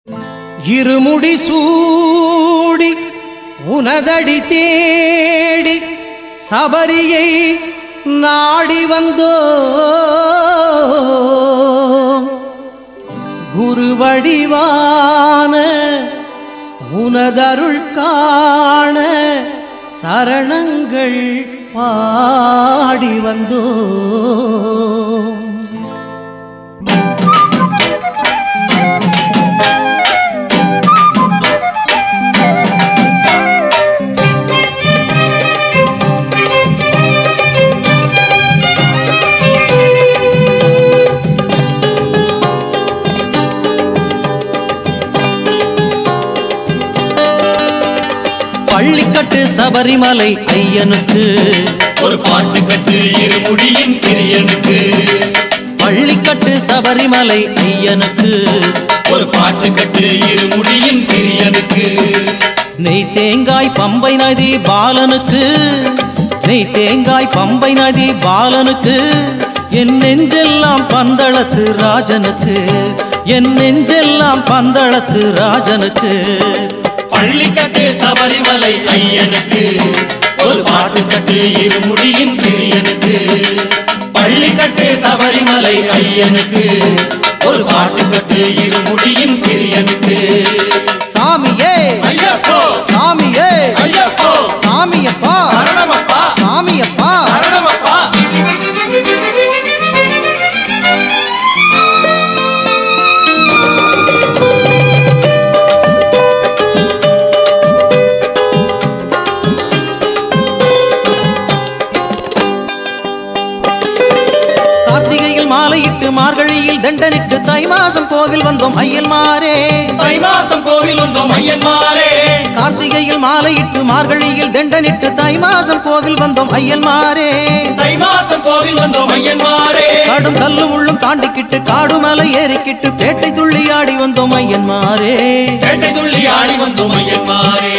இருமுடி சூடி உனதடி தேடி சபரியை நாடி வந்தோ குருவடிவான உனதருள் காண சரணங்கள் பாடி வந்தோ பள்ளிக்கட்டு சபரிமலை ஐயனுக்கு ஒரு பாட்டு கட்டு இருமுடியின் பிரியனுக்கு பள்ளிக்கட்டு சபரிமலை ஐயனுக்கு ஒரு பாட்டு கட்டு இருமுடியின் பிரியனுக்கு நெய் தேங்காய் பம்பை நதி பாலனுக்கு நெய் தேங்காய் பம்பை நதி பாலனுக்கு என் நெஞ்செல்லாம் பந்தளத்து ராஜனுக்கு என் நெஞ்செல்லாம் பந்தளத்து ராஜனுக்கு பள்ளிக்கட்டு சபரிமலை ஐயனுக்கு ஒரு பாட்டு கட்டு இருமுடியின் பிரியனுக்கு பள்ளிக்கட்டு சபரிமலை ஐயனுக்கு ஒரு பாட்டு கட்டு இருமுடியின் பிரியனுக்கு சாமியே ஐயப்போ சாமியே ஐயப்போ சாமியப்பா சரணமப்பா சாமியப்பா சரணமப்பா கார்த்திகையில் மாலையிட்டு மார்கழியில் தண்டனிட்டு தை மாசம் கோவில் வந்தோம் ஐயன்மாரே தை மாசம் கோவில் வந்தோம் ஐயன்மாரே கார்த்திகையில் மாலையிட்டு மார்கழியில் தண்டனிட்டு தை மாசம் கோவில் வந்தோம் ஐயன்மாரே தை மாசம் கோவில் வந்தோம் ஐயன்மாரே கடும் கல்லும் உள்ளும் தாண்டிக்கிட்டு காடு மலை ஏறிக்கிட்டு பேட்டை துள்ளி ஆடி வந்தோம் ஐயன்மாரே பேட்டை துள்ளி ஆடி வந்தோம் ஐயன்மாரே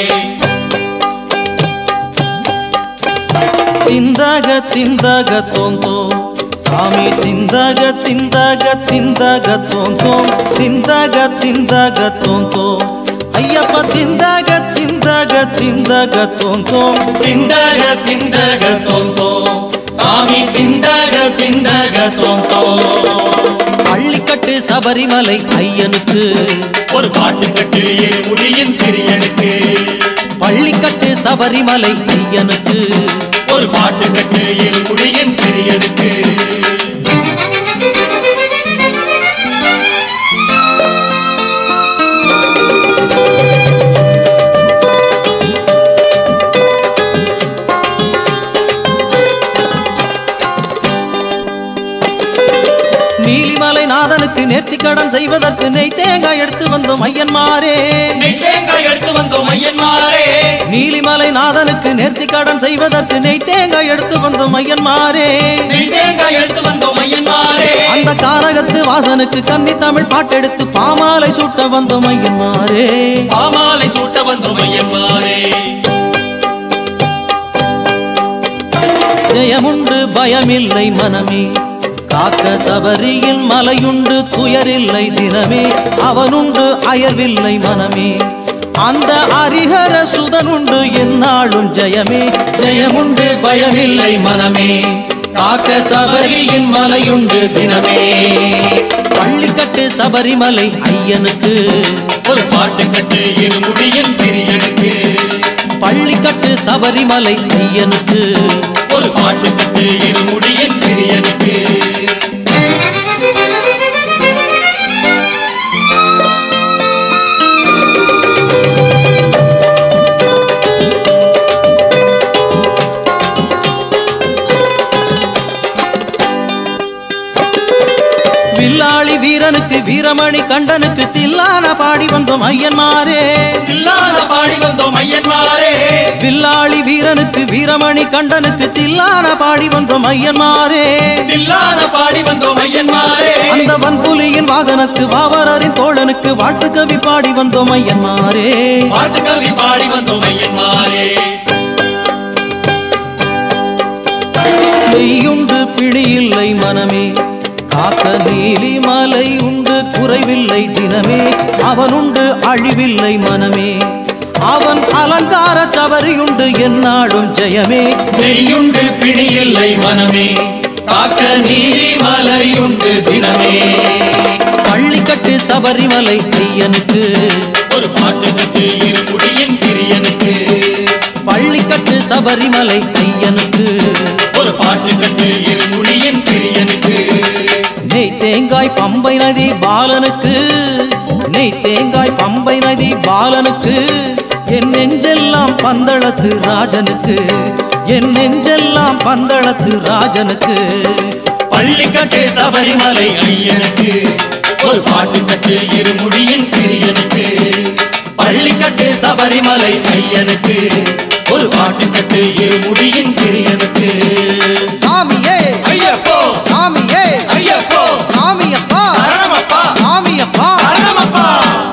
திந்தாக திந்தாக தோந்தோ சாமி திந்தாக திந்தாக திந்தாக தோந்தோ திந்தாக திந்தாக தோந்தோ ஐயப்ப திந்தாக திந்தாக திந்தாக தோந்தோ திண்டக திண்டக தோந்தோ சாமி திண்டக திண்டக தோந்தோ பள்ளிக்கட்டு சபரிமலை ஐயனுக்கு ஒரு பாட்டு கட்டு இருமுடியின் பிரியனுக்கு பள்ளிக்கட்டு சபரிமலை ஐயனுக்கு ஒரு பாட்டு கட்டு இருமுடியின் பிரியனுக்கு நீலிமலை நாதனுக்கு நேர்த்திக்கடன் செய்வதற்கு நெய் தேங்காய் எடுத்து வந்தோம் ஐயன்மாரே நெய் தேங்காய் எடுத்து வந்தோம் ஐயன்மாரே நீலிமலை நாதனுக்கு நேர்த்திக்கடன் செய்வதற்கு நெய் தேங்காய் எடுத்து வந்தோம் ஐயன்மாரே நெய் தேங்காய் எடுத்து வந்தோம் ஐயன்மாரே அந்த காரகத்து வாசனுக்கு கன்னி தமிழ் பாட்டெடுத்து பாமாலை சூட்ட வந்தோம் ஐயன்மாரே பாமாலை சூட்ட வந்தோம் ஐயன்மாரே ஜெயமுண்டு பயமில்லை மனமே காக்க சபரியில் மலையுண்டு துயரில்லை தினமே அவனுண்டு அயர்வில்லை மனமே அந்த அரிஹர சுதனுண்டு எந்நாளும் ஜெயமே ஜெயமுண்டு பயமில்லை மனமே காக்க சபரியின் மலையுண்டு தினமே பள்ளிக்கட்டு சபரிமலை ஐயனுக்கு ஒரு பாட்டு கட்டு இருமுடியின் பிரியனுக்கு பள்ளிக்கட்டு சபரிமலை ஐயனுக்கு ஒரு பாட்டு கட்டு இருமுடியின் பிரியனுக்கு வில்லாளி வீரனுக்கு வீரமணி கண்டனுக்கு தில்லான பாடி வந்தோம் ஐயன்மாரே இல்லாத பாடி வந்தோம் ஐயன்மாரே வில்லாளி வீரனுக்கு வீரமணி கண்டனுக்கு தில்லான பாடி வந்தோம் ஐயன்மாரே இல்லாத பாடி வந்தோம் ஐயன்மாரே அந்த வன்புலியின் வாகனத்து வாவரரின் தோழனுக்கு வாழ்த்து கவி பாடி வந்தோம் ஐயன்மாரே பாட்டு கவி பாடி வந்தோம் ஐயன்மாரே மெய்யுண்டு பிடியில்லை மனமே காக்க நீலிமலை உண்டு குறைவில்லை தினமே அவனுண்டு அழிவில்லை மனமே அவன் அலங்கார சபரியுண்டு எந்நாடும் ஜெயமே நெய்யுண்டு பிணியில்லை மனமே காக்க நீரி மலையுண்டு தினமே பள்ளிக்கட்டு சபரிமலை ஐயனுக்கு ஒரு பாட்டு கட்டு இருமுடியின் பிரியனுக்கு பள்ளிக்கட்டு சபரிமலை ஐயனுக்கு ஒரு பாட்டு கட்டு இருமுடியின் பிரியனுக்கு நெய் தேங்காய் பம்பை நதி பாலனுக்கு நெய் தேங்காய் பம்பை நதி பாலனுக்கு என் நெஞ்செல்லாம் பந்தளத்து ராஜனுக்கு என் நெஞ்செல்லாம் பந்தளத்து ராஜனுக்கு பள்ளிக்கட்டு சபரிமலை ஐயனுக்கு ஒரு பாட்டு கட்டு இருமுடியின் பிரியனுக்கு பள்ளிக்கட்டு சபரிமலை ஐயனுக்கு ஒரு பாட்டு கட்டு இருமுடியின் பிரியனுக்கு சாமியே ஐயப்போ சாமியே ஐயப்போ சாமியப்பா சரணமப்பா சாமியப்பா சரணமப்பா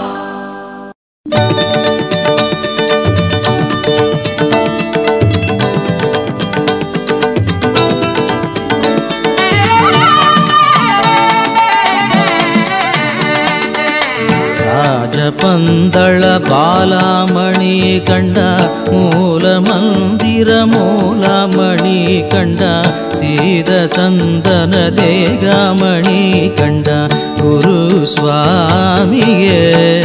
ರಾಜಪಂದಳ ಬಾಲಾಮಣಿ ಕಂಡ ಮೂಲ ಮಂದಿರ ಮೂಲಾಮಣಿ ಕಂಡ ಸೀದ ಸಂದನ ದೇಗಾಮಣಿ ಕಂಡ ಗುರು ಸ್ವಾಮಿಯೇ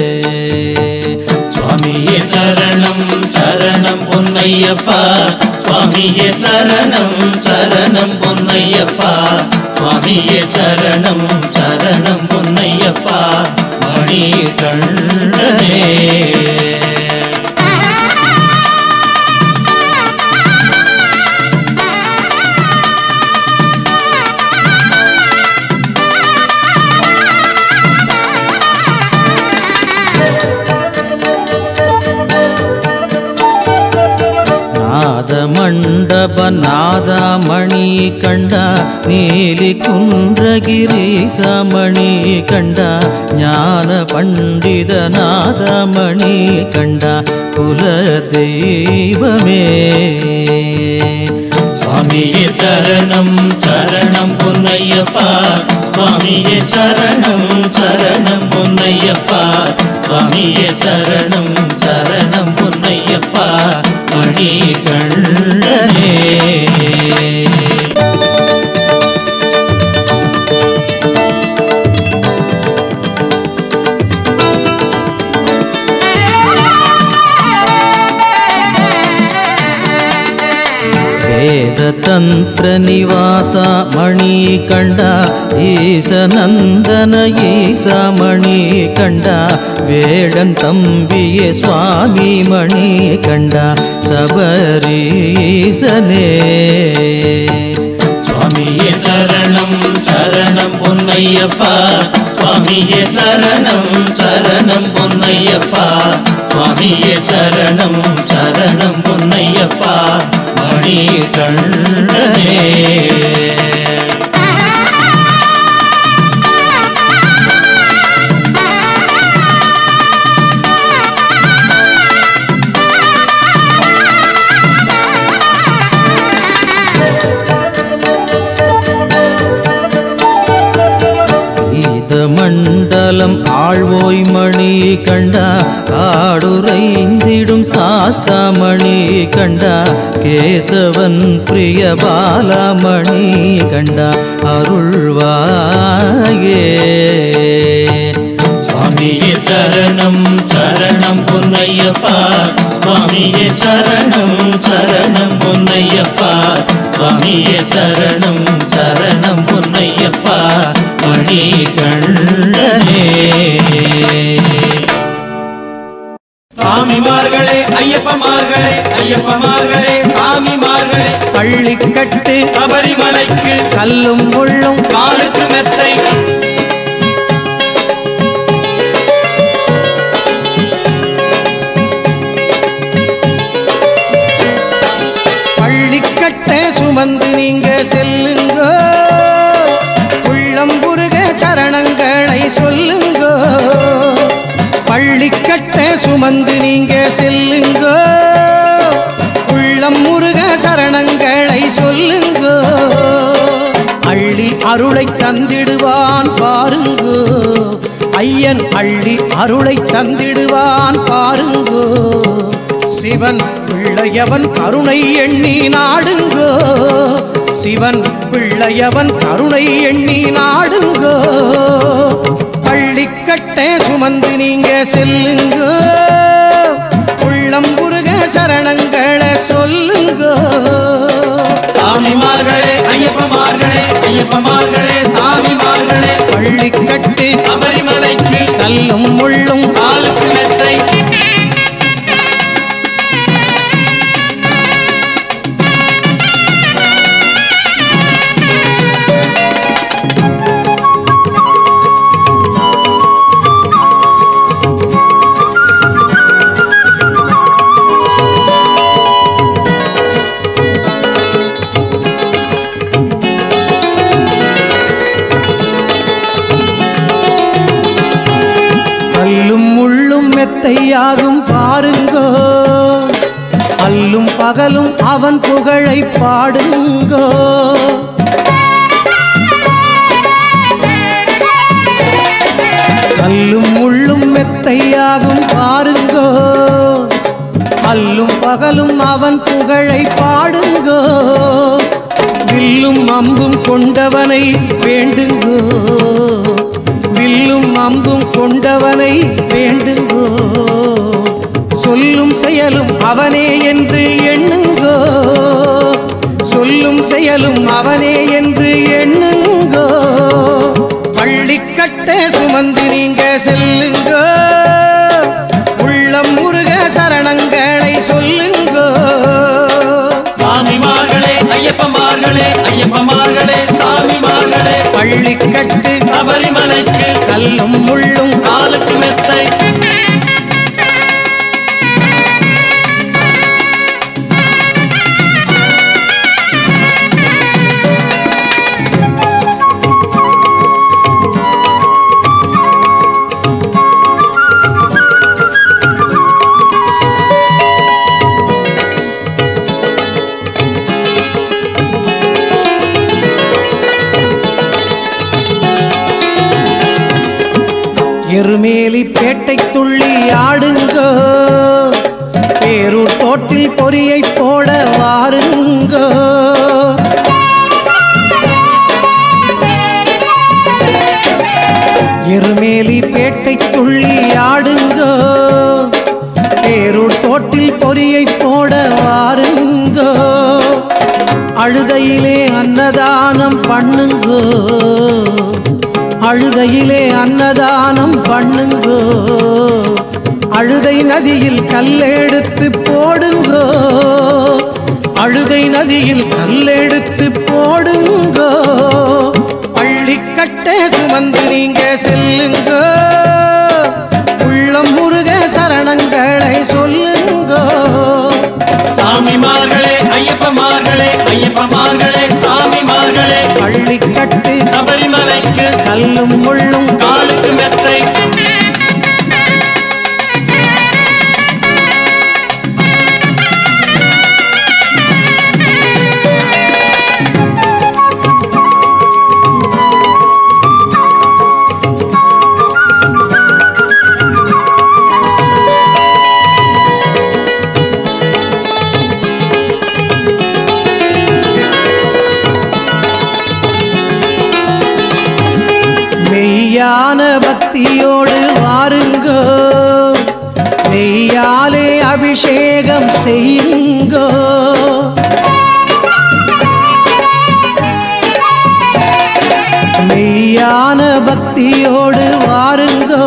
சுவாமியே சரணம் சரணம் பொன்னையப்பா சுவாமியே சரணம் சரணம் பொன்னையப்பா சுவாமியே சரணம் சரணம் பொன்னையப்பா மணி கண்டனே ನಾದ ಮಂಡಪ ನಾದ ಮಣಿ ಕಂಡ ನೀಲಿ ಕುಂದ್ರಗಿರೀಶ ಮಣಿ ಕಂಡ ಜ್ಞಾನ ಪಂಡಿತ ನಾದ ಮಣಿ ಕಂಡ ಕುಲ ದೈವಮೇ சுவாமியே சரணம் சரணம் பொன்னையப்பா சுவாமியே சரணம் சரணம் பொன்னையப்பா சுவாமியே சரணம் சரணம் பொன்னையப்பா மணி கண்டனே ವೇದ ತಂತ್ರ ನಿವಾಸ ಮಣಿ ಕಂಡ ಈಶ ನಂದನ ಈಶ ಮಣಿ ಕಂಡ வேடன் தம்பிய சுவாமி மணி கண்டா சபரீசனே சுவாமியே சரணம் சரணம் பொன்னையப்பா சுவாமியே சரணம் சரணம் பொன்னையப்பா சுவாமியே சரணம் சரணம் பொன்னையப்பா மணி கண்டனே ஈத மண்டலம் ஆழ்வோய் மணி கண்டா காடுரைந்திடும் சாஸ்தாமணி கண்டா கேசவன் பிரிய பாலமணி கண்டா அருள்வாயே சுவாமியே சரணம் சரணம் பொன்னையப்பா சுவாமியே சரணம் சரணம் பொன்னையப்பா சுவாமியே சரணம் சரணம் பொன்னையப்பா மணி கண்டனே சாமிமார்களே ஐயப்பமார்களே ஐயப்பமார்களே சாமிமார்களே பள்ளிக்கட்டு சபரிமலைக்கு கல்லும் முள்ளும் காலுக்கு மெத்தை பள்ளிக்கட்டை சுமந்து நீங்க செல்லுங்க உள்ளம் புருக சரணங்களை சொல்லுங்க பள்ளிக்கட்டை சுமந்து நீங்க செல்லுங்க உள்ளம் முருக சரணங்களை சொல்லுங்க அள்ளி அள்ளி அருளை தந்திடுவான் பாருங்கோ ஐயன் அள்ளி அருளை தந்திடுவான் பாருங்கோ சிவன் பிள்ளையவன் கருணை எண்ணி நாடுங்கோ சிவன் பிள்ளையவன் கருணை எண்ணி நாடுங்கோ பள்ளிக்கட்டை சுமந்து நீங்க செல்லுங்க உள்ளம் குருக சரணங்களை சொல்லுங்க சாமிமார்களே ஐயப்பமார்களே ஐயப்பமார்களே சாமிமார்களே பள்ளிக்கட்டு சபரிமலைக்கு கல்லும் முள்ளும் காலுக்கு மெத்தை கல்லும் முள்ளும் மெத்தையாகும் பாருங்கோ அல்லும் பகலும் அவன் புகழை பாடுங்கோ கல்லும் முள்ளும் மெத்தையாகும் பாருங்கோ அல்லும் பகலும் அவன் புகழை பாடுங்கோ வில்லும் அம்பும் கொண்டவனை வேண்டுங்கோ வில்லும் அம்பும் கொண்டவனை வேண்டுங்கோ சொல்லும் செயலும் அவனே என்று எண்ணுங்கோ சொல்லும் செயலும் அவனே என்று எண்ணுங்கோ பள்ளிக்கட்ட சுமந்து நீங்க செல்லுங்க உள்ளம் முருக சரணங்களை சொல்லுங்கோ சாமிமார்களே ஐயப்பமார்களே ஐயப்பமார்களே சாமிமார்களே பள்ளிக்கட்டு சபரிமலைக்கு கல்லும் முள்ளும் காலுக்கு மெத்தை எருமேலி பேட்டை துள்ளி ஆடுங்கோ பேரூர் தோட்டில் பொறியை போட வாருங்கோ எருமேலி பேட்டை துள்ளி ஆடுங்கோ பேரூர் தோட்டில் பொறியை போட வாருங்கோ அழுதையிலே அன்னதானம் பண்ணுங்கோ அழுதையிலே அன்னதானம் பண்ணுங்கோ அழுதை நதியில் கல்லெடுத்து போடுங்கோ அழுதை நதியில் கல்லெடுத்து போடுங்கோ பள்ளிக்கட்டை சுமந்து நீங்க செல்லுங்கோ உள்ளம் முருக சரணங்களை சொல்லுங்கோ சாமிமார்களே ஐயப்பமார்களே ஐயப்பமார்களே சாமிமார்களே பள்ளிக்கட்டு சபரிமலைக்கு கல்லும் முள்ளும் காலுக்கு மெத்தை மெய்யான பக்தியோடு வாருங்கோ மெய்யாலே அபிஷேகம் செய்யுங்கோ மெய்யான பக்தியோடு வாருங்கோ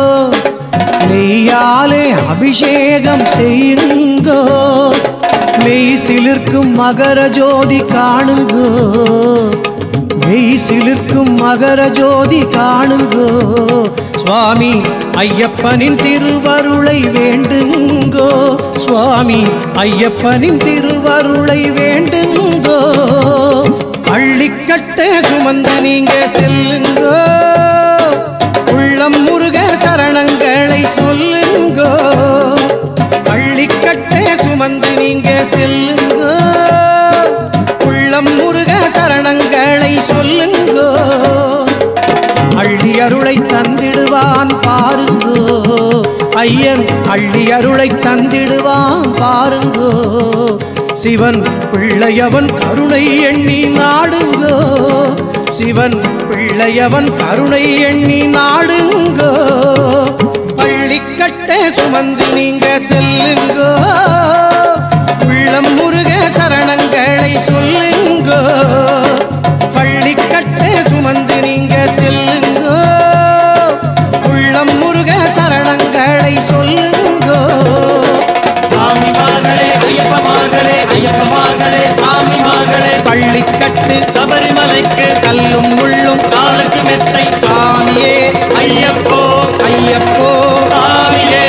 மெய்யாலே அபிஷேகம் செய்யுங்கோ மெய் சிலிர்க்கும் மகர ஜோதி காணுங்கோ மெய் சிலிர்க்கும் மகர ஜோதி காணுங்கோ சுவாமி ஐயப்பனின் திருவருளை வேண்டுங்கோ சுவாமி ஐயப்பனின் திருவருளை வேண்டுங்கோ பள்ளிக்கட்டை சுமந்து நீங்க செல்லுங்கோ உள்ளம் முருக சரணங்களை சொல்லுங்கோ பள்ளிக்கட்டை சுமந்து நீங்க செல்லுங்கோ உள்ளம் முருக சரணங்களை சொல்லுங்க ஐயன் அள்ளி அருளை தந்திடுவான் பாருங்கோ சிவன் பிள்ளையவன் கருணை எண்ணி நாடுங்கோ சிவன் பிள்ளையவன் கருணை எண்ணி நாடுங்கோ பள்ளிக்கட்ட சுமந்து நீங்க செல்லுங்கோ உள்ளம் முருக சரணங்களை சொல்லுங்கோ பள்ளிக்கட்ட சுமந்து நீங்க செல்லுங்கோ உள்ளம் முருக சரணங்களை சொல்லுங்கோ சாமிமார்களே ஐயப்பமார்களே ஐயப்பமார்களே சாமிமார்களே பள்ளிக்கட்டு சபரிமலைக்கு கல்லும் முள்ளும் காலுக்கு மெத்தை சாமியே ஐயப்போ ஐயப்போ சாமியே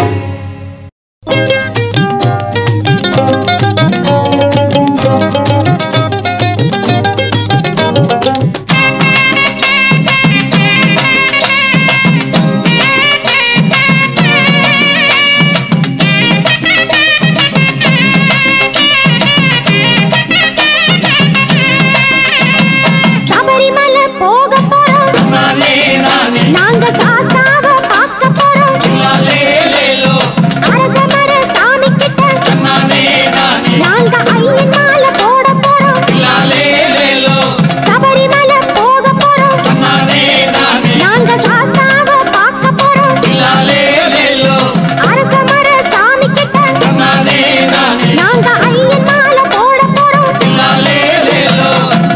சபரிமலை போக போறோம் நானே நானே நாங்க சாஸ்தாவ பார்க்க போறோம் லாலே லேலோ அரசமர சாமி கிட்ட நானே நானே நாங்க ஐயன் மாலை போட போறோம் லாலே லேலோ சபரிமலை போக போறோம் நானே நானே நாங்க சாஸ்தாவ பார்க்க போறோம் லாலே லேலோ அரசமர சாமி கிட்ட நானே நானே நாங்க ஐயன் மாலை போட போறோம் லாலே லேலோ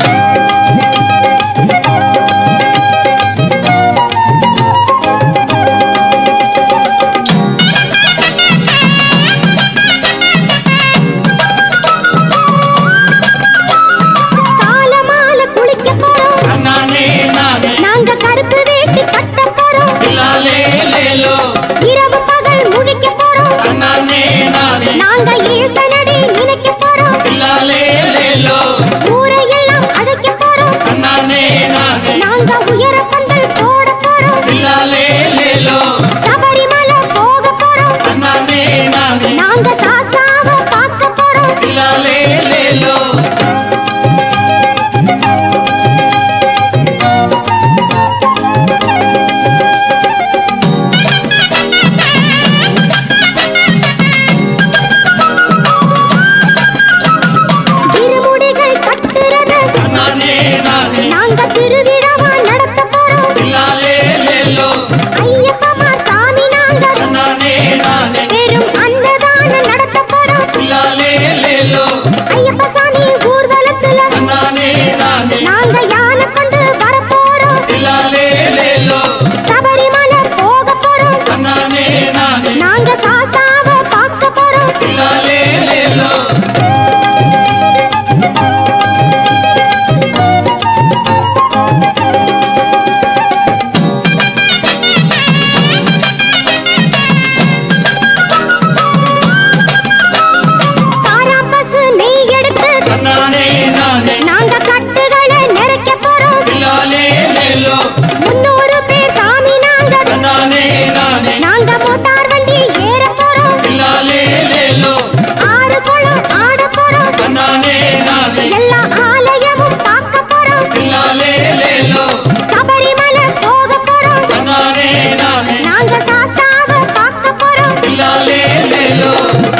காலமால குளிக்க போறோம் நானே நானே நாங்க கருப்பு வேட்டி கட்ட போறோம் லாலே லேலோ இரவு பகல் முடிக்க போறோம் நானே நானே நாங்க ஈசனடி நினைக்க போறோம் லாலே லேலோ ஊரையெல்லாம் அழைக்க போறோம் நானே நானே நாங்க உயர பந்தல் போட போறோம் லாலே லேலோ சபரிமலை போக போறோம் நானே நானே நாங்க சாஸ்தாவ பார்க்க போறோம் லாலே லேலோ திருமுடிகள் கட்டுறது நானே நானே நாங்க திருவிழாவா நடத்த போறோம் லாலே லேலோ ஐயப்பமா சாமி நாங்க நானே நானே பெரும் அன்னதானம் நடத்த போறோம் லாலே லேலோ ஐயப்ப சாமி ஊர்வலத்துல நானே நானே நாங்க யானை கொண்டு வர போறோம் லாலே லேலோ சபரிமலை போக போறோம் நானே நானே நாங்க சாஸ்தாவ பார்க்க போறோம் லாலே லேலோ காராம்பசு நெய் எடுத்து நானே நானே நாங்க கட்டுகளை நிறைக்க போறோம் லாலே லேலோ முன்னூறு பேர் சாமி நாங்க நானே நானே நாங்க மோட்டார் வண்டி ஏற போறோம் லாலே லேலோ ஆறு குளம் ஆட போறோம் நானே நானே எல்லா ஆலயமும் பார்க்க போறோம் லாலே லேலோ சபரிமலை போக போறோம் நானே நானே நாங்க சாஸ்தாவ பார்க்க போறோம் லாலே லேலோ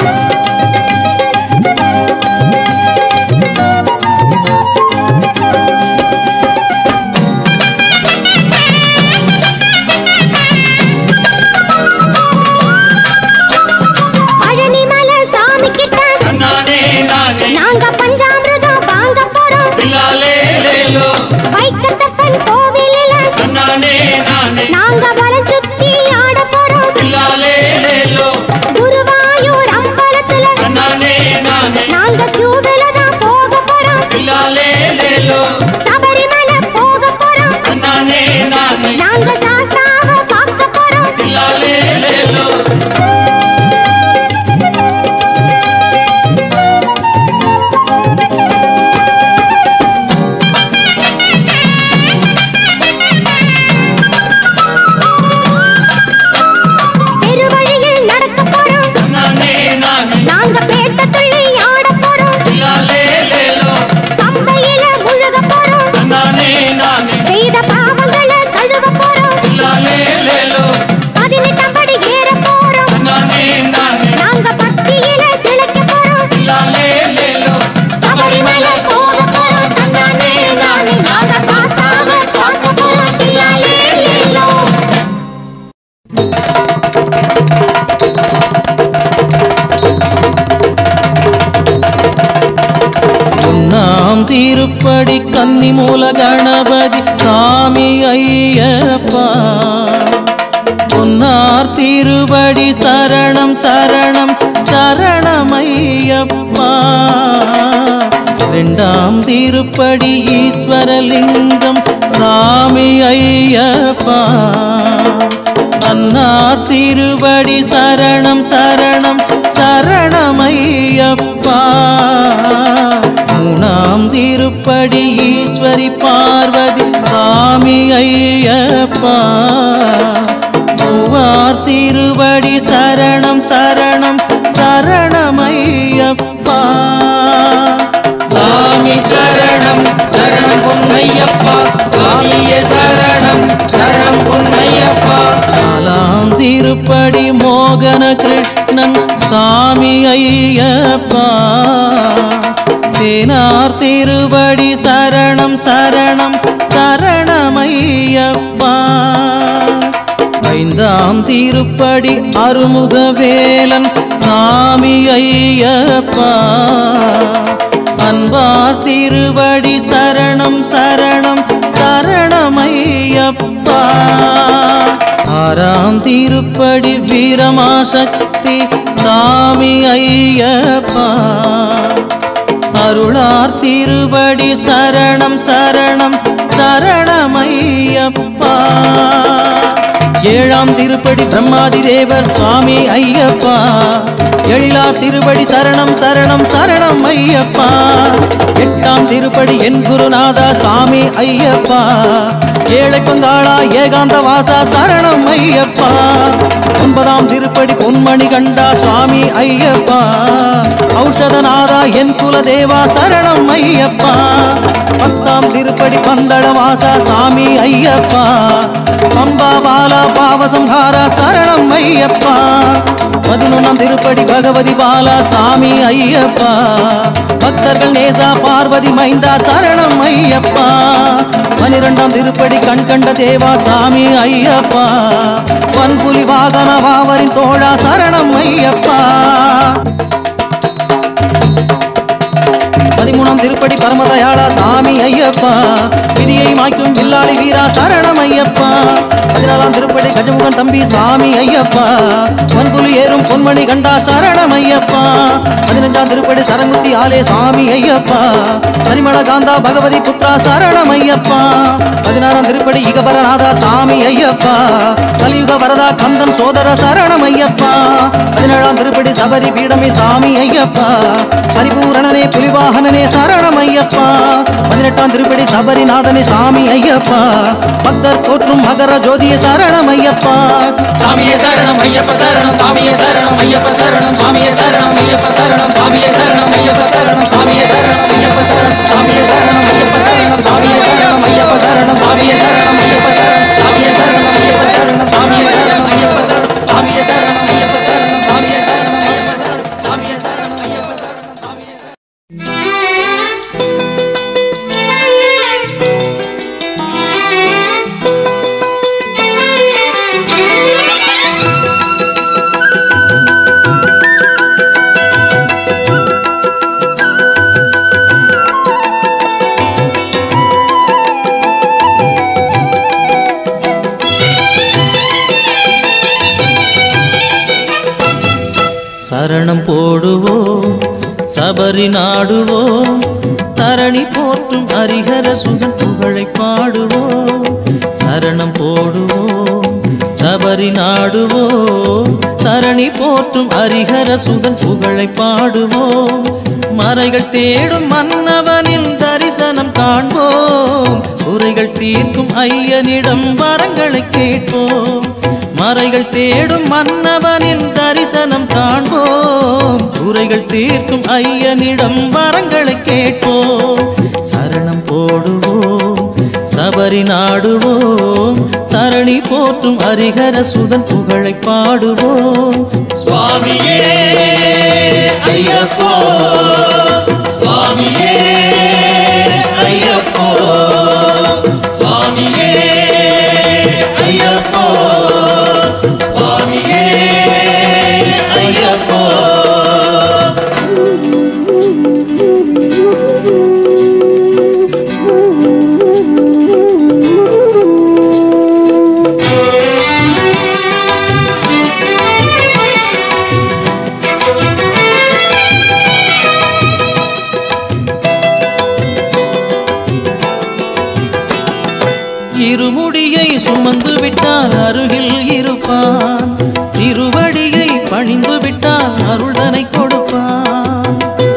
பழனிமலை சாமி கிட்ட நானே நானே நாங்க பஞ்சாமிர்தம் வாங்க போறோம் லாலே லேலோ வைக்கத்தப்பன் கோவிலில நானே நானே நாங்க வலம் சுத்தி ஆட போறோம் லாலே லேலோ குருவாயூர் அம்பலத்துல நானே நானே நாங்க கியூவில தான் போக போறோம் லாலே லேலோ சபரிமலை போக போறோம் நானே நானே நாங்க சாஸ்தாவ பார்க்க போறோம் லாலே லேலோ திருப்படி கன்னி மூல கணபதி சாமி ஐயப்பா பொன்னார் திருவடி சரணம் சரணம் சரணம் ஐயப்பா ரெண்டாம் திருப்படி ஈஸ்வரலிங்கம் சாமி ஐயப்பா அன்னார் திருவடி சரணம் சரணம் சரணமையப்பா மூணாம் திருப்படி ஈஸ்வரி பார்வதி சாமி ஐயப்பா மூவார் திருவடி சரணம் சரணம் சரணமையப்பா சாமி சரணம் சரணம் பொன்னையப்பா சாமியே சரணம் சரணம் பொன்னையப்பா நாலாம் திருப்படி மோகன கிருஷ்ணன் சாமி ஐயப்பா தேனார் திருவடி சரணம் சரணம் சரணமையப்பா ஐந்தாம் திருப்படி அருமுக வேலன் சாமி ஐயப்பா அன்பார் திருவடி சரணம் சரணம் சரணமையப்பா ஆறாம் திருப்படி வீரமாசக்தி சாமி ஐயப்பா அருளார் திருவடி சரணம் சரணம் சரணமையப்பா ஏழாம் திருப்படி பிரம்மாதி தேவர் சுவாமி ஐயப்பா எழிலார் திருப்படி சரணம் சரணம் சரணம் ஐயப்பா எட்டாம் திருப்படி என் குருநாதா சாமி ஐயப்பா ஏழை பங்காளா ஏகாந்த வாசா சரணம் ஐயப்பா ஒன்பதாம் திருப்படி பொன்மணி கண்டா சுவாமி ஐயப்பா ஔஷதநாதா என் குலதேவா சரணம் ஐயப்பா பத்தாம் திருப்படி பந்தள வாசா சாமி ஐயப்பா பம்பா பாலா பாவசம்ஹாரா சரணம் ஐயப்பா பதினொன்றாம் திருப்படி பகவதி பாலா சாமி ஐயப்பா பக்தர்கள் நேசா பார்வதி மைந்தா சரணம் ஐயப்பா பனிரெண்டாம் திருப்படி கண் கண்ட தேவா சாமி ஐயப்பா வன்புலி வாகன வாவரின் தோழா சரணம் ஐயப்பா பதிமூணாம் திருப்படி பரமதயாளா சாமி ஐயப்பா விதியை மாய்க்கும் வில்லாளி வீரா சரணம் ஐயப்பா பதினாலாம் திருப்படி கஜமுகன் தம்பி சாமி ஐயப்பா வன்புலி ஏறும் பொன்மணி கண்டா சரணம் ஐயப்பா பதினஞ்சாம் திருப்படி சரங்குத்தி ஆலே சாமி ஐயப்பா பரிமள காந்தா பகவதி புத்ரா சரணம் ஐயப்பா பதினாறாம் திருப்படி இகபரநாதா சாமி ஐயப்பா கலியுக வரதா கந்தன் சோதர சரணம் ஐயப்பா பதினேழாம் திருப்படி சபரி பீடமே சாமி ஐயப்பா பரிபூரணனே புலிவாகனனே சரணம் ஐயப்பா பதினெட்டாம் திருப்படி சபரிநாதனே சாமி ஐயப்பா பக்தர் போற்றும் மகர ஜோதிய சரணம் ஐயப்பா சாமியே சரணம் ஐயப்ப சரணம் சாமியே சரணம் ஐயப்ப சரணம் சாமியே சரணம் ஐயப்ப சரணம் சாமியே சரணம் ஐயப்ப சரணம் சாமியே சரணம் ஐயப்ப சரணம் சாமியே சரணம் ஐயப்ப சரணம் சாமியே சரணம் ஐயப்ப சரணம் சாமியே சரணம் ஐயப்ப சரணம் சாமியே சரணம் ஐயப்ப சரணம் சாமியே சரணம் ஐயப்ப சரணம் சாமியே சரணம் ஐயப்ப சரணம் சாமியே சரணம் ஐயப்ப சரணம் சாமியே சரணம் ஐயப்ப சரணம் சாமியே சரணம் சரணம் போடுவோம் சபரி நாடுவோம் தரணி போற்றும் ஹரிஹர சுகன் புகழை பாடுவோம் சரணம் போடுவோம் சபரி நாடுவோம் தரணி போற்றும் ஹரிஹர சுகன் புகழை பாடுவோம் மறைகள் தேடும் மன்னவனின் தரிசனம் காண்போம் குறைகள் தீர்க்கும் ஐயனிடம் வரங்களை கேட்போம் மறைகள் தேடும் மன்னவனின் தரிசனம் காண்போம் குறைகள் தீர்க்கும் ஐயனிடம் வரங்களை கேட்போம் சரணம் போடுவோம் சபரி நாடுவோம் தரணி போற்றும் ஹரிஹர சுதன் புகழை பாடுவோம் சுவாமியே ஐயப்போ சுவாமியே ஐயப்போ சுவாமியே ஐயப்போ சுவாமியே ஐயப்போ சுமந்து விட்டால் அருகில் இருப்பான் திருவடியை பணிந்து விட்டால் அருள்தனை கொடுப்பான்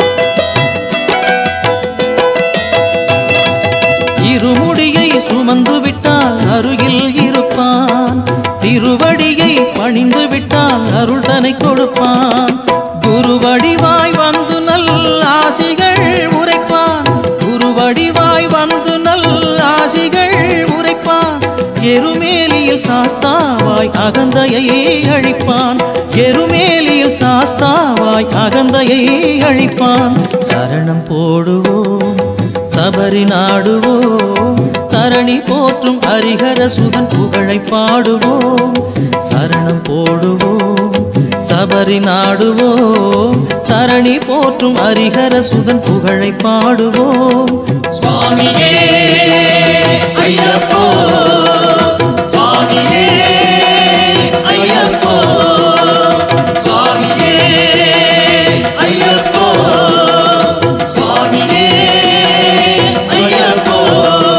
இருமுடியை சுமந்து விட்டால் அருகில் இருப்பான் திருவடியை பணிந்து விட்டால் அருள்தனை கொடுப்பான் குருவடிவாய் வந்து நல் ஆசிகள் உரைப்பான் குருவடிவாய் வந்து நல் ஆசிகள் உரைப்பான் எருமேலியில் சாஸ்தாவாய் அகந்தையை அழிப்பான் எருமேலியில் சாஸ்தாவாய் அகந்தையை அழிப்பான் சரணம் போடுவோம் சபரி நாடுவோம் தரணி போற்றும் ஹரிஹர சுதன் புகழை பாடுவோம் சரணம் போடுவோம் சபரி நாடுவோம் தரணி போற்றும் ஹரிஹர சுதன் புகழை பாடுவோம் சுவாமியே ஐயப்போ சுவாமியே ஐயப்போ சுவாமியே ஐயப்போ சுவாமியே ஐயப்போ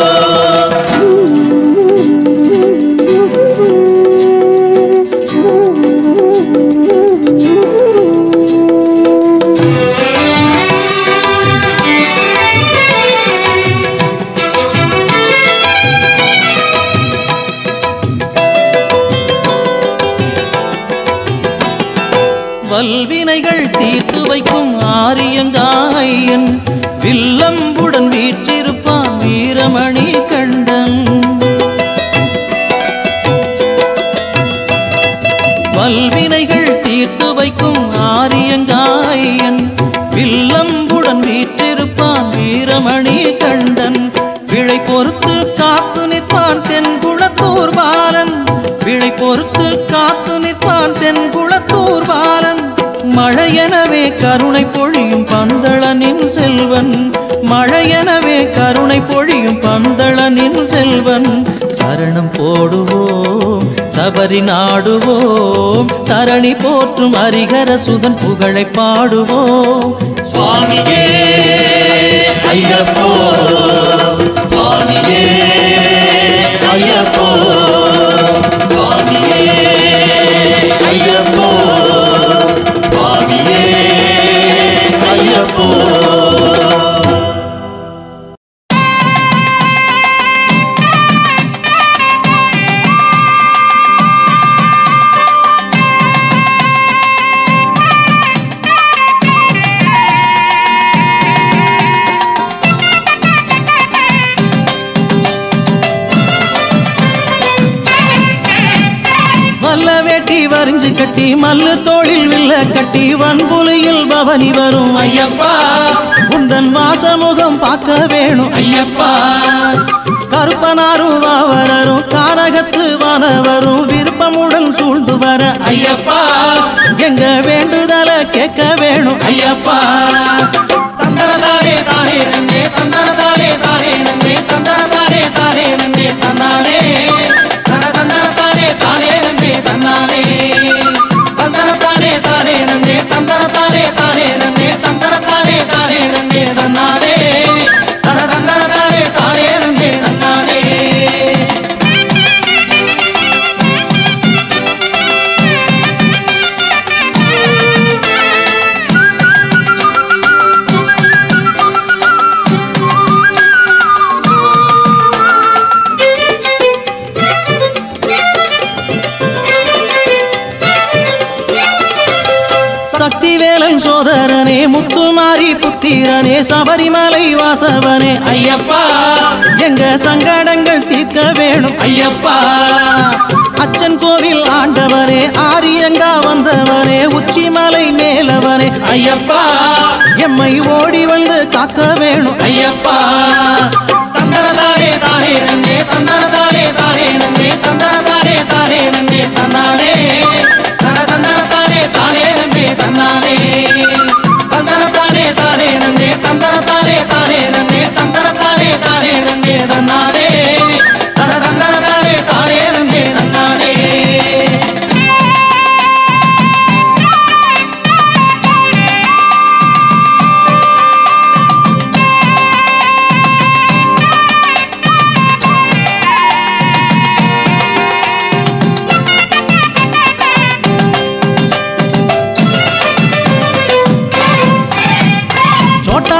வல்வினைகள் தீர்த்து வைக்கும் ஆரியங்காயன் வில்லம்புடன் வீற்றிருப்பான் வீரமணி கண்டன் வல்வினைகள் தீர்த்து வைக்கும் ஆரியங்காயன் வில்லம்புடன் வீற்றிருப்பான் வீரமணி கண்டன் விழை பொறுத்து காத்து நிற்பான் தென்குளத்தூர் பாலன் விழை பொறுத்து காத்து நிற்பான் தென்குளத்தூர் பாலன் மழையெனவே கருணை பொழியும் பந்தளனின் செல்வன் மழையெனவே கருணை பொழியும் பந்தளனின் செல்வன் சரணம் போடுவோம் சபரி நாடுவோம் தரணி போற்றும் ஹரிகர சுதன் புகழை பாடுவோம் சுவாமியே ஐயப்போ சுவாமியே ஐயப்போ சுவாமியே ஐயப்போ சுவாமியே ஐயப்போ வல்ல வேட்டி வரிஞ்சு கட்டி மல்லு தோளில் வில்ல கட்டி வன்புலியில் பவனி வரும் ஐயப்பா உந்தன் வாசமுகம் பார்க்க வேணும் ஐயப்பா கருப்பனாரும் வாவரரும் கானகத்து வானவரும் விருப்பமுடன் சூழ்ந்து வர ஐயப்பா எங்க வேண்டுதல கேட்க வேணும் ஐயப்பா தந்தனதானே தானே நன்னே தந்தனதானே தானே நன்னே தந்தனதானே தானே நன்னே தன்னானே தன தந்தனதானே தானே நன்னே தன்னானே தந்தனதானே தானே நன்னே தந்தனதானே தானே நன்னே தந்தனதானே தானே நன்னே தன்னானே தன தந்தனதானே தானே நன்னே தன்னானே சக்திவேலன் சோதரனே முத்துமாரி புத்திரனே சபரிமலை வாசவனே ஐயப்பா எங்க சங்கடங்கள் தீர்க்க வேணும் ஐயப்பா அச்சன் கோவில் ஆண்டவனே ஆரியங்கா வந்தவனே உச்சிமலை மேலவனே ஐயப்பா எம்மை ஓடி வந்து காக்க வேணும் ஐயப்பா தந்தனதானே தானே நன்னே தந்தனதானே தானே நன்னே தந்தனதானே தானே நன்னே தன்னானே தன தந்தனதானே தானே நன்னே தன்னானே தந்தனதானே தானே நன்னே தந்தனதானே தானே நன்னே தந்தனதானே தானே நன்னே தன்னானே தன தந்தனதானே தானே நன்னே தன்னானே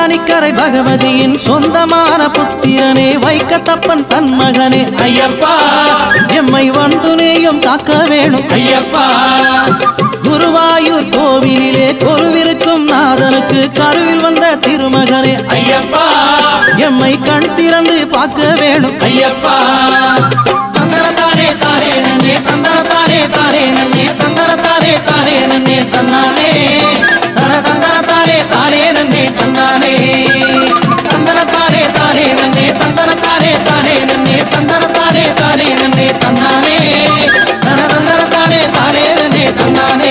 பவானிக்கரை பகவதியின் சொந்தமான புத்திரனே வைக்கத்தப்பன் தன் மகனே ஐயப்பா எம்மை வந்து நேயும் காக்க வேணும் ஐயப்பா குருவாயூர் கோவிலிலே கொருவிருக்கும் நாதனுக்கு கருவில் வந்த திருமகனே ஐயப்பா எம்மை கண் திறந்து பார்க்க வேணும் ஐயப்பா தந்தரத்தானே தானே நன்னே தந்தரத்தானே தானே நன்னே தந்தரத்தானே தானே நன்னே தன்னானே தன தந்தரத்தானே தானே நன்னே தந்தானே தந்தரத்தானே தானே நன்னே தந்தரத்தானே தானே நன்னே தந்தரத்தானே தானே நன்னே தன்னானே தன தந்தரத்தானே தானே நன்னே தந்தானே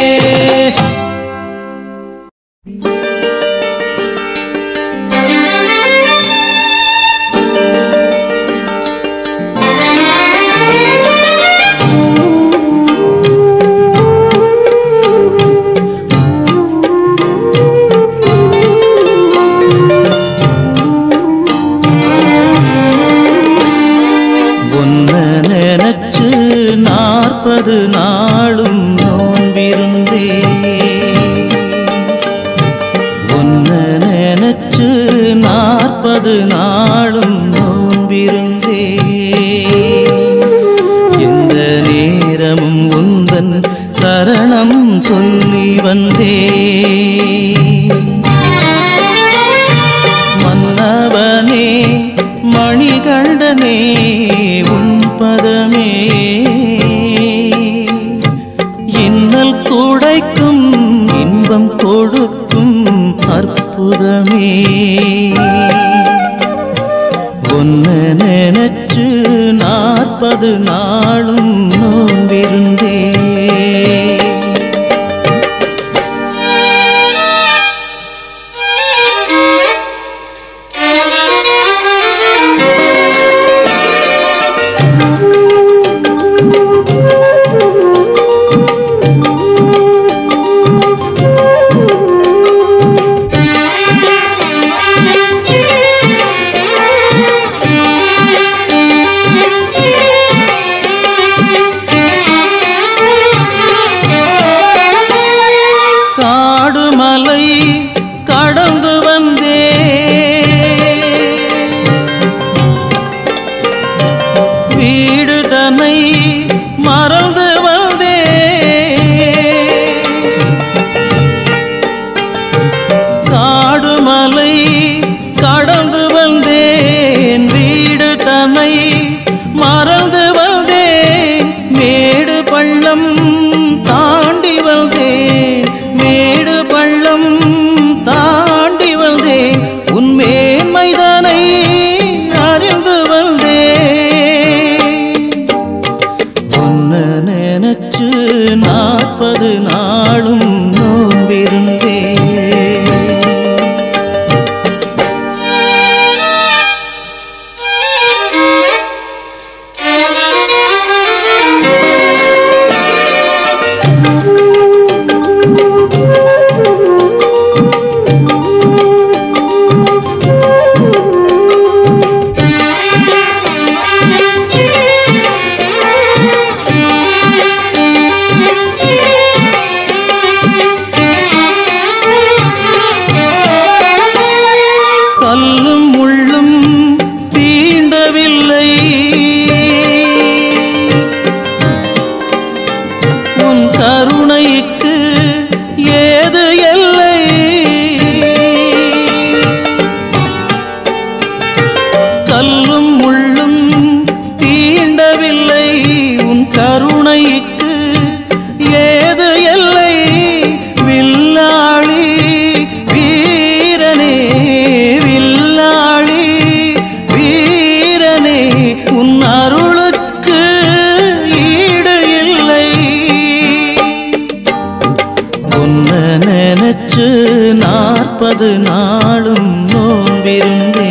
ஒன்ன நினைச்சு நாற்பது நாளும் நோன்பிருந்தே ஒன்ன நினைச்சு நாற்பது நாளும் நோன்பிருந்தே எந்த நேரமும் உந்தன் சரணம் சொல்லி வந்தே மன்னவனே மணிகண்டனே உன் பதமே இன்னல் துடைக்கும் இன்பம் கொடுக்கும் அற்புதமே ஒன்ன நினைச்சு நாற்பது நாளும் நோம்பிருந்தே காடு மலை கடந்து வந்தே வீடு தன்னை மறந்து வந்தே காடு மலை கடந்து வந்தேன் வீடு தன்னை மறந்து வந்தேன் மேடு பள்ளம் தாண்டி வந்தேன் மேடு பள்ளம் தாண்டி வந்தேன் உன் மேன்மைதனை அறிந்து வந்தேன் ஒன்ன நினைச்சு நாற்பது நாளும் நோம்பிருந்தே கல்லும் முள்ளும் தீண்டவில்லை உன் கருணைக்கு ஏது எல்லை கல்லும் முள்ளும் தீண்டவில்லை உன் கருணைக்கு ஏது எல்லை வில்லாளி வீரனே வில்லாளி வீரனே உன் அருளுக்கு ஈடு இல்லை உன்ன நினைச்சு நாற்பது நாளும் நோம்பிருந்தே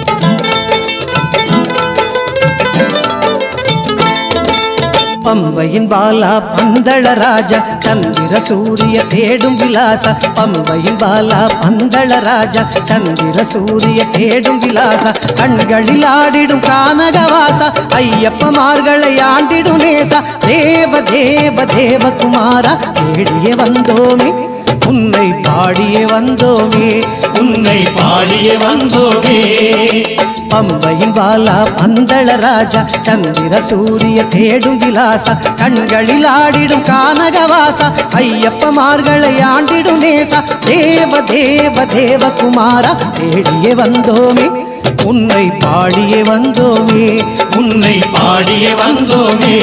பம்பை பம்பையின் பாலா பந்தள ராஜா சந்திர சூரிய தேடும் விலாச பம்பையின் பாலா பந்தள ராஜா சந்திர சூரிய தேடும் விலாச கண்களில் ஆடிடும் கானகவாச ஐயப்பமார்களை ஆண்டிடும் நேசா தேவ தேவ தேவகுமாரா தேடியே வந்தோமே உன்னை பாடியே வந்தோமே உன்னை பாடிய வந்தோமே பம்பையின் பாலா பந்தள ராஜா சந்திர சூரிய தேடும் விலாசா கண்களில் ஆடிடும் கானகவாசா ஐயப்பமார்களை ஆண்டிடும் நேசா தேவ தேவ தேவகுமாரா தேடியே வந்தோமே உன்னை பாடியே வந்தோமே உன்னை பாடிய வந்தோமே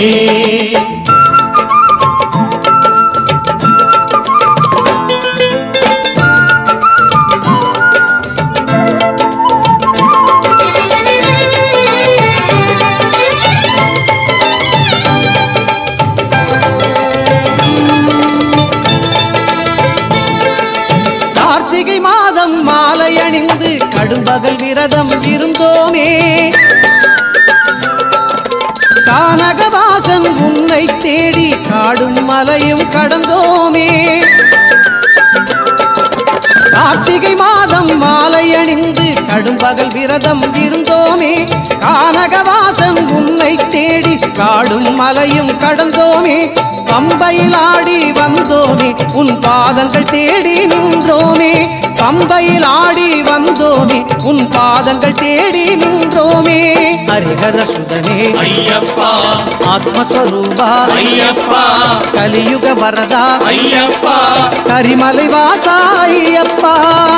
கார்த்திகை மாதம் மாலை அணிந்து கடும்பகல் விரதம் இருந்தோமே கானகவாசன் உன்னை தேடி காடும் மலையும் கடந்தோமே கார்த்திகை மாதம் மாலை அணிந்து கடும்பகல் விரதம் இருந்தோமே கானகவாசன் உன்னை தேடி காடும் மலையும் கடந்தோமே பம்பையில் ஆடி வந்தோமே உன் பாதங்கள் தேடி நின்றோமே பம்பையில் ஆடி வந்தோமே உன் பாதங்கள் தேடி நின்றோமே ஹரிஹர சுதனே ஐயப்பா ஆத்மஸ்வரூபா ஐயப்பா கலியுக வரதா ஐயப்பா கரிமலை வாசா ஐயப்பா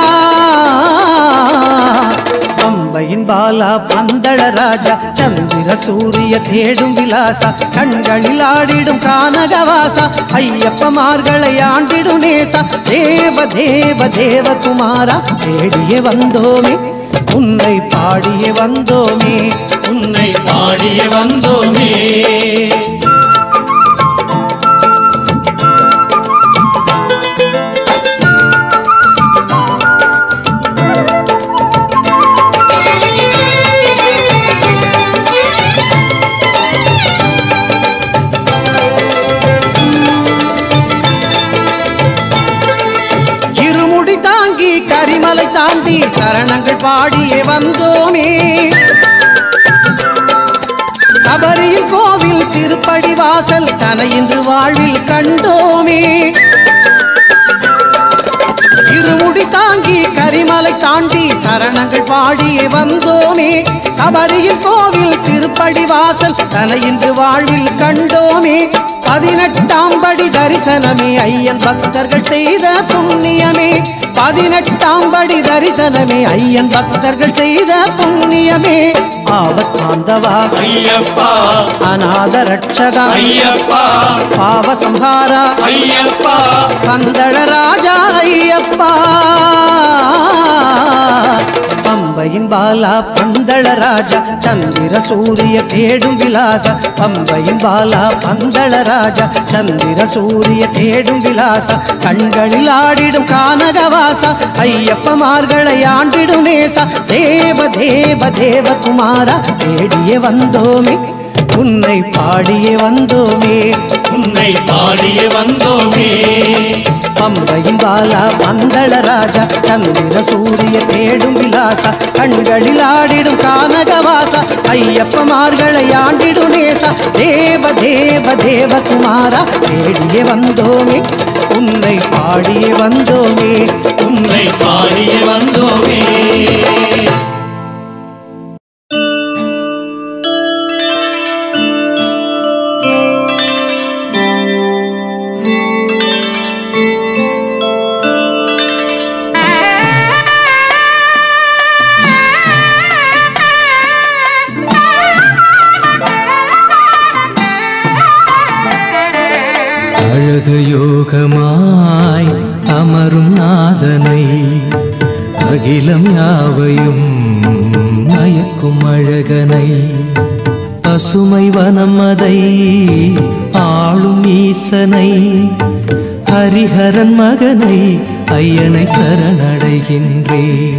பம்பையின் பாலா பந்தள ராஜா சந்திர சூரிய தேடும் விலாசா கண்களில் ஆடிடும் கானகவாசா ஐயப்பமார்களை ஆண்டிடும் நேசா தேவ தேவ தேவகுமாரா தேடியே வந்தோமே உன்னை பாடியே வந்தோமே உன்னை பாடிய வந்தோமே இருமுடி தாங்கி கரிமலை தாண்டி சரணங்கள் பாடியே வந்தோமே சபரியில் கோவில் திருப்படி வாசல் தனை இன்று வாழ்வில் கண்டோமே இருமுடி தாங்கி கரிமலை தாண்டி சரணங்கள் பாடியே வந்தோமே சபரியில் கோவில் திருப்படி வாசல் தனை இன்று வாழ்வில் கண்டோமே பதினெட்டாம் படி தரிசனமே ஐயன் பக்தர்கள் செய்த புண்ணியமே பதினெட்டாம் படி தரிசனமே ஐயன் பக்தர்கள் செய்த புண்ணியமே ஆபத்தாந்தவா ஐயப்பா அநாத ரட்சகா ஐயப்பா பாவ சம்ஹாரா ஐயப்பா பந்தள ராஜா ஐயப்பா பம்பையின் பாலா பந்தள ராஜா சந்திர சூரிய தேடும் விலாச பம்பையின் பாலா பந்தள ராஜா சந்திர சூரிய தேடும் விலாச கண்களில் ஆடிடும் கானகவாசா ஐயப்பமார்களை ஆண்டிடும் நேசா தேவ தேவ தேவகுமாரா தேடியே வந்தோமே உன்னை பாடியே வந்தோமே உன்னை பாடிய வந்தோமே பம்பையின் பாலா பந்தள ராஜா சந்திர சூரிய தேடும் விலாசா கண்களில் ஆடிடும் கானகவாசா ஐயப்பமார்களை ஆண்டிடும் நேசா தேவ தேவ தேவகுமாரா தேடியே வந்தோமே உன்னை பாடியே வந்தோமே உன்னை பாடிய வந்தோமே அழகு யோகமாய் அமரும் நாதனை அகிலம் யாவையும் மயக்கும் அழகனை பசுமை வனம் அதை ஆளும் ஈசனை ஹரிஹரன் மகனை ஐயனை சரணடைகின்றேன்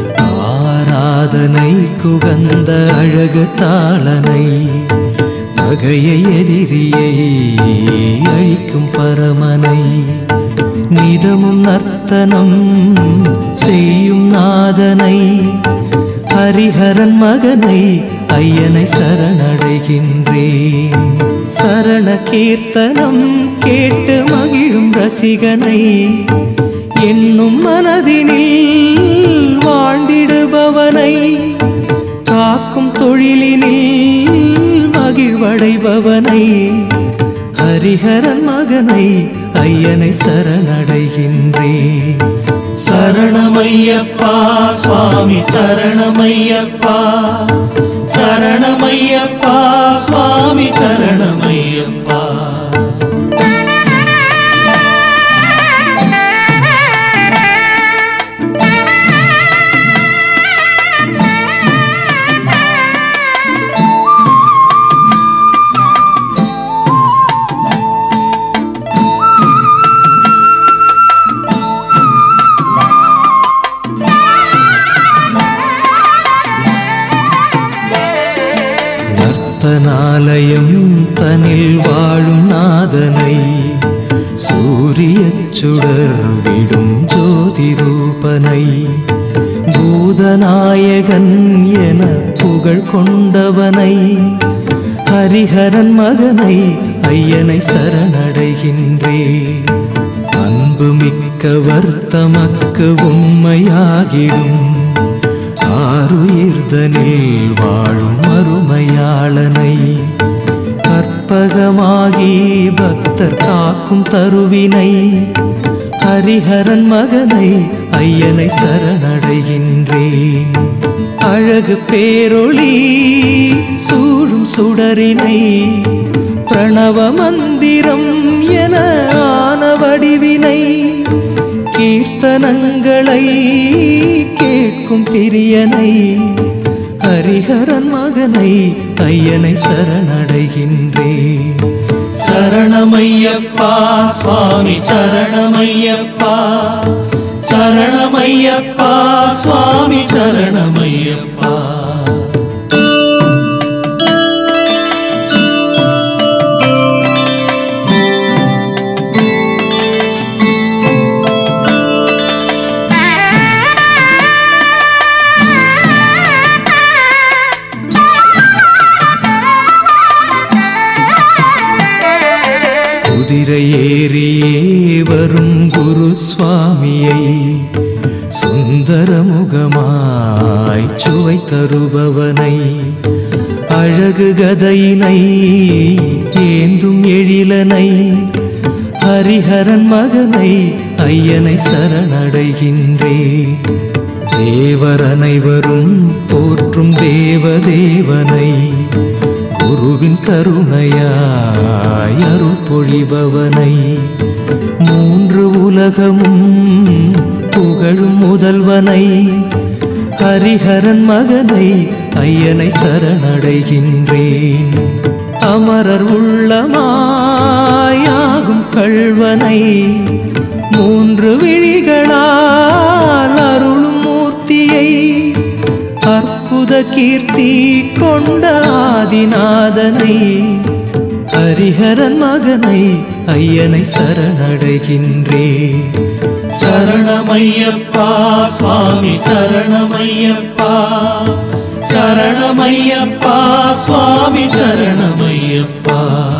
ஆராதனை குகந்த அழகு தாளனை பகையை எதிரியை அழிக்கும் பரமனை நிதமும் நர்த்தனம் செய்யும் நாதனை ஹரிஹரன் மகனை ஐயனை சரணடைகின்றேன் சரண கீர்த்தனம் கேட்டு மகிழும் ரசிகனை என்னும் மனதினில் வாழ்ந்திடுபவனை காக்கும் தொழிலினில் மகிழ்வடைபவனை ஹரிஹரன் மகனை ஐயனை சரணடைகின்றேன் சரணமையப்பா சுவாமி சரணமையப்பா சரணமையப்பா சுவாமி சரணமையப்பா நர்த்தனாலயம் தனில் வாழும் நாதனை சூரியச் சுடர் விடும் ஜோதி ரூபனை பூதநாயகன் என புகழ் கொண்டவனை ஹரிஹரன் மகனை ஐயனை சரணடைகின்றேன் அன்பு மிக்கவர் தமக்கு உண்மையாகிடும் ஆறுயிர்தனில் வாழும் மறுமையாளனை கற்பகமாகி பக்தர் காக்கும் தருவினை ஹரிஹரன் மகனை ஐயனை சரணடைகின்றேன் அழகு பேரொளி சூழும் சுடரினை பிரணவ மந்திரம் என ஆன வடிவினை கீர்த்தனங்களை கேட்கும் பிரியனை ஹரிஹரன் மகனை ஐயனை சரணடைகின்றேன் சரணமையப்பா சுவாமி சரணமையப்பா சரணமையப்பா சுவாமி சரணமையப்பா குதிரை ஏறியே வரும் குரு சுவாமியை சுந்தர முகமாய் சுவை தருபவனை அழகு கதையினை ஏந்தும் எழிலனை ஹரிஹரன் மகனை ஐயனை சரணடைகின்றேன் தேவர் அனைவரும் போற்றும் தேவதேவனை குருவின் கருணையாய் அருள் பொழிபவனை மூன்று உலகமும் புகழும் முதல்வனை ஹரிஹரன் மகனை ஐயனை சரணடைகின்றேன் அமரர் உள்ளமாயாகும் கள்வனை மூன்று விழிகளால் அருளும் மூர்த்தியை அற்புத கீர்த்தி கொண்ட ஆதிநாதனை ஹரிஹரன் மகனை ஐயனை சரணடைகின்றேன் சரணமையப்பா சுவாமி சரணமையப்பா சரணமையப்பா சுவாமி சரணமையப்பா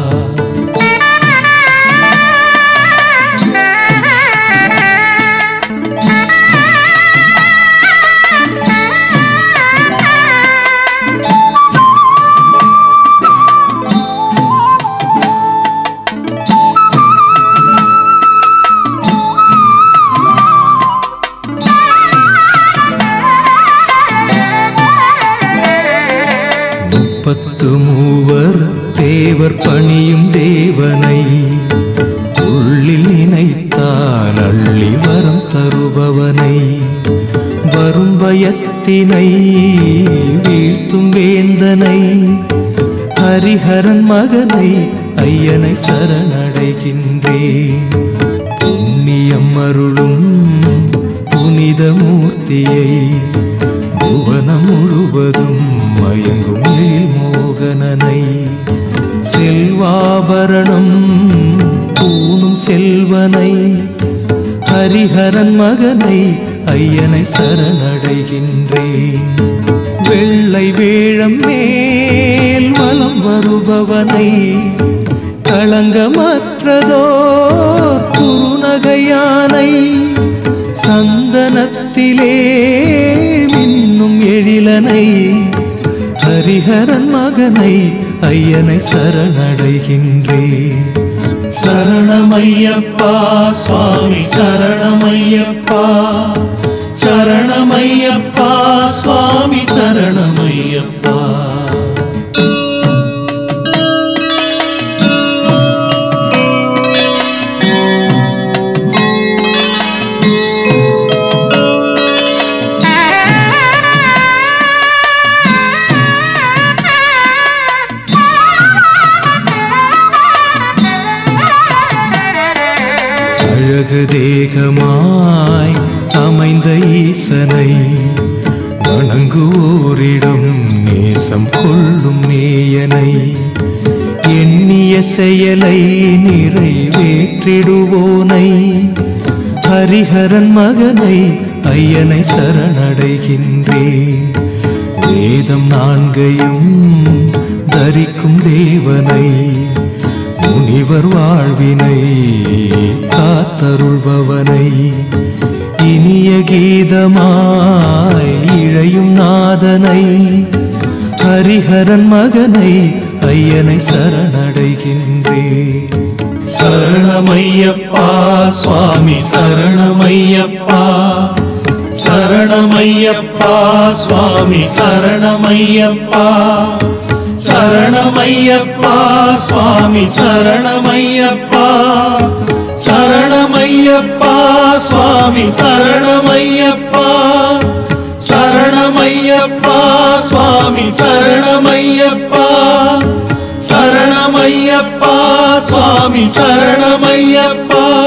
முப்பத்து மூவர் தேவர் பணியும் தேவனை உள்ளில் நினைத்தால் அள்ளி வரம் தருபவனை வரும் பயத்தினை வீழ்த்தும் வேந்தனை ஹரிஹரன் மகனை ஐயனை சரணடைகின்றேன் புண்ணியம் அருளும் புனித மூர்த்தியை புவனம் முழுவதும் மயங்கும் எழில் மோகனனை பூரணம் பூணும் செல்வனை ஹரிஹரன் மகனை ஐயனை சரணடைகின்றேன் வெள்ளை வேழம் மேல் வலம் வருபவனை களங்கமற்றதோ குறுநகையானை சந்தனத்திலே மின்னும் எழிலனை ஹரிஹரன் மகனை ஐயனை சரணடைகின்றேன் சரணமையப்பா சுவாமி சரணமையப்பா சரணமையப்பா சுவாமி சரணமையப்பா அழகு தேகமாய் அமைந்த ஈசனை வணங்குவோரிடம் நேசம் கொள்ளும் நேயனை எண்ணிய செயலை நிறைவேற்றிடுவோனை ஹரிஹரன் மகனை ஐயனை சரணடைகின்றேன் வேதம் நான்கையும் தரிக்கும் தேவனை முனிவர் வாழ்வினை காத்தருள்பவனை இனிய கீதமாய் இழையும் நாதனை ஹரிஹரன் மகனை ஐயனை சரணடைகின்றேன் சரணமையப்பா சுவாமி சரணமையப்பா சரணமையப்பா சுவாமி சரணமையப்பா சரணமையப்பா சுவாமி சரணமையப்பா சரணமையப்பா சுவாமி சரணமையப்பா சரணமையப்பா சுவாமி சரணமையப்பா சரணமையப்பா சுவாமி சரணமையப்பா